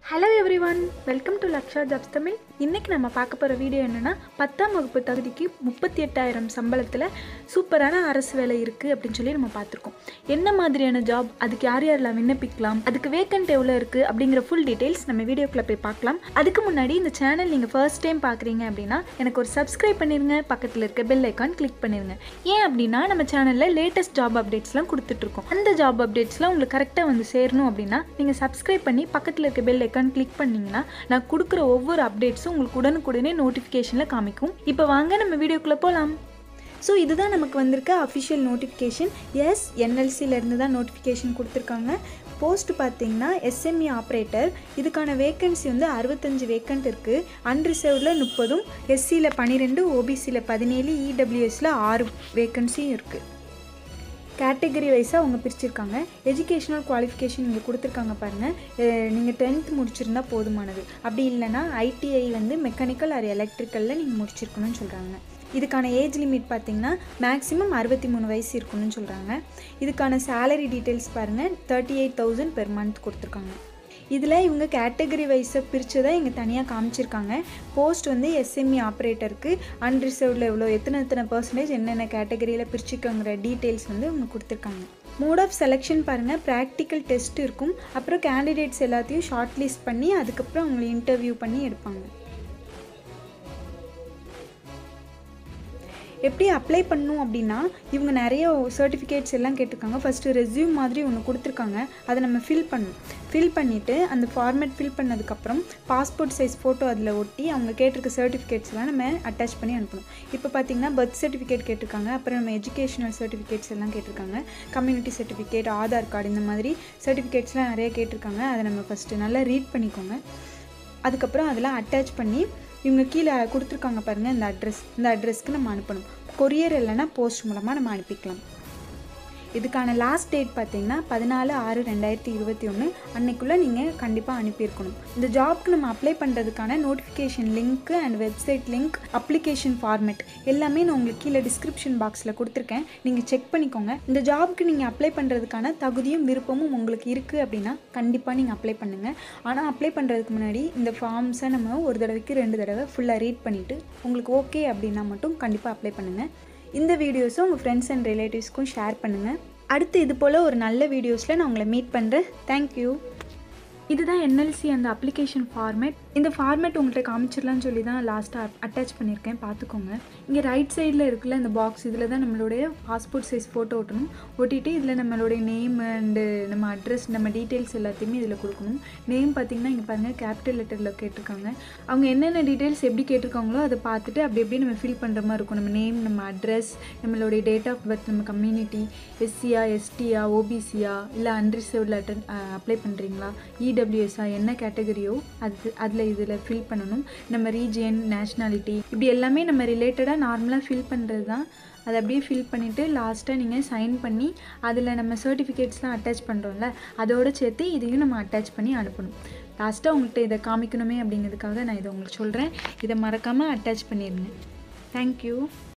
hello every one welcome to Laksha jobs Tamil இன்றைக்கி நம்ம பார்க்க போகிற வீடியோ என்னென்னா பத்தாம் வகுப்பு தகுதிக்கு முப்பத்தி எட்டாயிரம் சம்பளத்தில் சூப்பரான அரசு வேலை இருக்குது அப்படின்னு சொல்லி நம்ம பார்த்துருக்கோம் என்ன மாதிரியான ஜாப் அதுக்கு யார் யாரெல்லாம் விண்ணப்பிக்கலாம் அதுக்கு வேக்கண்ட் எவ்வளோ இருக்குது அப்படிங்கிற ஃபுல் டீட்டெயில்ஸ் நம்ம வீடியோக்குள்ளே போய் பார்க்கலாம் அதுக்கு முன்னாடி இந்த சேனல் நீங்கள் ஃபர்ஸ்ட் டைம் பார்க்குறீங்க அப்படின்னா எனக்கு ஒரு சப்ஸ்கிரைப் பண்ணிடுங்க பக்கத்தில் இருக்க பெல் ஐக்கான் கிளிக் பண்ணிடுங்க ஏன் அப்படின்னா நம்ம சேனலில் லேட்டஸ்ட் ஜாப் அப்டேட்ஸ்லாம் கொடுத்துட்ருக்கோம் அந்த ஜாப் அப்டேட்ஸ்லாம் உங்களுக்கு கரெக்டாக வந்து சேரணும் அப்படின்னா நீங்கள் சப்ஸ்கிரைப் பண்ணி பக்கத்தில் இருக்க பெல் ஐக்கான் கிளிக் பண்ணிங்கன்னா நான் கொடுக்குற ஒவ்வொரு அப்டேட்ஸும் உங்களுக்கு உடனுக்குடனே நோட்டிஃபிகேஷனில் காமிக்கும் இப்போ வாங்க நம்ம வீடியோக்குள்ளே போகலாம் ஸோ இதுதான் நமக்கு வந்திருக்க அஃபிஷியல் நோட்டிஃபிகேஷன் எஸ் என்எல்சியிலேருந்து தான் நோட்டிஃபிகேஷன் கொடுத்துருக்காங்க போஸ்ட் பார்த்தீங்கன்னா எஸ்எம்இ ஆப்ரேட்டர் இதுக்கான வேக்கன்சி வந்து அறுபத்தஞ்சு வேக்கண்ட் இருக்குது அன்ரிசர்வ்டில் முப்பதும் எஸ்சியில் பன்னிரெண்டு ஓபிசியில் பதினேழு இடபிள்யூஎஸில் ஆறு வேக்கன்சியும் இருக்குது கேட்டகரி வைஸாக அவங்க பிரிச்சிருக்காங்க எஜுகேஷனல் குவாலிஃபிகேஷன் இங்கே கொடுத்துருக்காங்க பாருங்கள் நீங்கள் டென்த் முடிச்சிருந்தா போதுமானது அப்படி இல்லைன்னா ஐடிஐ வந்து மெக்கானிக்கல் ஆர் எலக்ட்ரிக்கலில் நீங்கள் முடிச்சிருக்கணும்னு சொல்கிறாங்க இதுக்கான ஏஜ் லிமிட் பார்த்தீங்கன்னா மேக்ஸிமம் அறுபத்தி மூணு வயசு இருக்கணும்னு சொல்கிறாங்க இதுக்கான சேலரி டீட்டெயில்ஸ் பாருங்கள் thirty eight thousand per month கொடுத்துருக்காங்க இதில் இவங்க கேட்டகரி வைஸை பிரித்து தான் இங்கே தனியாக காமிச்சிருக்காங்க போஸ்ட் வந்து எஸ்எம்இ ஆப்ரேட்டருக்கு அன்ரிசர்வ்டில் எவ்வளோ எத்தனை எத்தனை பர்சன்டேஜ் என்னென்ன கேட்டகரியில் பிரிச்சுக்கோங்கிற டீட்டெயில்ஸ் வந்து இவங்க கொடுத்துருக்காங்க மோட் ஆஃப் செலெக்ஷன் பாருங்கள் ப்ராக்டிக்கல் டெஸ்ட் இருக்கும் அப்புறம் கேண்டிடேட்ஸ் எல்லாத்தையும் ஷார்ட் லிஸ்ட் பண்ணி அதுக்கப்புறம் அவங்களை இன்டர்வியூ பண்ணி எடுப்பாங்க எப்படி அப்ளை பண்ணணும் அப்படின்னா இவங்க நிறைய சர்டிஃபிகேட்ஸ் எல்லாம் கேட்டிருக்காங்க ஃபஸ்ட்டு ரெஸ்யூம் மாதிரி ஒன்று கொடுத்துருக்காங்க அதை நம்ம ஃபில் பண்ணணும் ஃபில் பண்ணிவிட்டு அந்த ஃபார்மேட் ஃபில் பண்ணதுக்கப்புறம் பாஸ்போர்ட் சைஸ் ஃபோட்டோ அதில் ஒட்டி அவங்க கேட்டிருக்க சர்டிஃபிகேட்ஸ் எல்லாம் நம்ம அட்டாச் பண்ணி அனுப்பணும் இப்போ பார்த்தீங்கன்னா பர்த் சர்டிஃபிகேட் கேட்டிருக்காங்க அப்புறம் நம்ம எஜுகேஷனல் சர்டிஃபிகேட்ஸ் எல்லாம் கேட்டிருக்காங்க கம்யூனிட்டி சர்டிஃபிகேட் ஆதார் கார்டு இந்த மாதிரி சர்டிஃபிகேட்ஸ்லாம் நிறைய கேட்டிருக்காங்க அதை நம்ம ஃபஸ்ட்டு நல்லா ரீட் பண்ணிக்கோங்க அதுக்கப்புறம் அதெல்லாம் அட்டாச் பண்ணி இவங்க கீழே கொடுத்துருக்காங்க பாருங்கள் இந்த அட்ரஸ் இந்த அட்ரஸ்க்கு நம்ம அனுப்பணும் கொரியர் இல்லைன்னா போஸ்ட் மூலமாக நம்ம அனுப்பிக்கலாம் இதுக்கான லாஸ்ட் டேட் பார்த்தீங்கன்னா பதினாலு ஆறு ரெண்டாயிரத்தி இருபத்தி ஒன்று அன்னைக்குள்ளே நீங்கள் கண்டிப்பாக அனுப்பியிருக்கணும் இந்த ஜாப்க்கு நம்ம அப்ளை பண்ணுறதுக்கான நோட்டிஃபிகேஷன் லிங்க்கு and website link application format எல்லாமே நான் உங்களுக்கு கீழே டிஸ்கிரிப்ஷன் பாக்ஸில் கொடுத்துருக்கேன் நீங்கள் செக் பண்ணிக்கோங்க இந்த ஜாப்க்கு நீங்கள் அப்ளை பண்ணுறதுக்கான தகுதியும் விருப்பமும் உங்களுக்கு இருக்குது அப்படின்னா கண்டிப்பாக நீங்கள் அப்ளை பண்ணுங்கள் ஆனால் அப்ளை பண்ணுறதுக்கு முன்னாடி இந்த ஃபார்ம்ஸை நம்ம ஒரு தடவைக்கு ரெண்டு தடவை ஃபுல்லாக ரீட் பண்ணிவிட்டு உங்களுக்கு ஓகே அப்படின்னா மட்டும் கண்டிப்பாக அப்ளை பண்ணுங்கள் இந்த வீடியோஸை உங்கள் ஃப்ரெண்ட்ஸ் அண்ட் ரிலேட்டிவ்ஸ்க்கும் ஷேர் பண்ணுங்கள் அடுத்து இது போல் ஒரு நல்ல வீடியோஸில் நான் உங்களை மீட் பண்ணுறேன் தேங்க்யூ இதுதான் என்எல்சி அந்த அப்ளிகேஷன் ஃபார்மேட் இந்த ஃபார்மேட் உங்கள்கிட்ட காமிச்சிடலான்னு சொல்லி தான் லாஸ்ட்டாக அட்டாச் பண்ணியிருக்கேன் பார்த்துக்கோங்க இங்கே ரைட் சைடில் இருக்குல்ல இந்த பாக்ஸ் இதில் தான் நம்மளுடைய பாஸ்போர்ட் சைஸ் ஃபோட்டோ ஒட்டணும் ஒட்டிட்டு இதில் நம்மளுடைய நேம் அண்டு நம்ம அட்ரஸ் நம்ம டீட்டெயில்ஸ் எல்லாத்தையுமே இதில் கொடுக்கணும் நேம் பார்த்திங்கன்னா இங்கே பாருங்கள் கேபிட்டல் லெட்டரில் கேட்டிருக்காங்க அவங்க என்னென்ன டீட்டெயில்ஸ் எப்படி கேட்டிருக்காங்களோ அதை பார்த்துட்டு அப்படி அப்படியே நம்ம ஃபில் பண்ணுற மாதிரி இருக்கும் நம்ம நேம் நம்ம அட்ரஸ் நம்மளுடைய டேட் ஆஃப் பர்த் நம்ம கம்யூனிட்டி எஸ்சியா எஸ்டியா ஓபிசியா இல்லை அன்ரிசர்வ்டில் அட்டன் அப்ளை பண்ணுறீங்களா இடபிள்யூஎஸ்ஆ என்ன கேட்டகரியோ அது அதில் இதில் ஃபில் பண்ணணும் நம்ம ரீஜியன் நேஷ்னாலிட்டி இப்படி எல்லாமே நம்ம ரிலேட்டடாக நார்மலாக ஃபில் பண்ணுறது தான் அதை அப்படியே ஃபில் பண்ணிவிட்டு லாஸ்ட்டாக நீங்கள் சைன் பண்ணி அதில் நம்ம சர்டிஃபிகேட்ஸ்லாம் அட்டாச் பண்ணுறோம்ல அதோடு சேர்த்து இதையும் நம்ம அட்டாச் பண்ணி அனுப்பணும் லாஸ்ட்டாக உங்கள்கிட்ட இதை காமிக்கணுமே அப்படிங்கிறதுக்காக நான் இதை உங்களுக்கு சொல்கிறேன் இதை மறக்காமல் அட்டாச் பண்ணிடுங்க தேங்க்யூ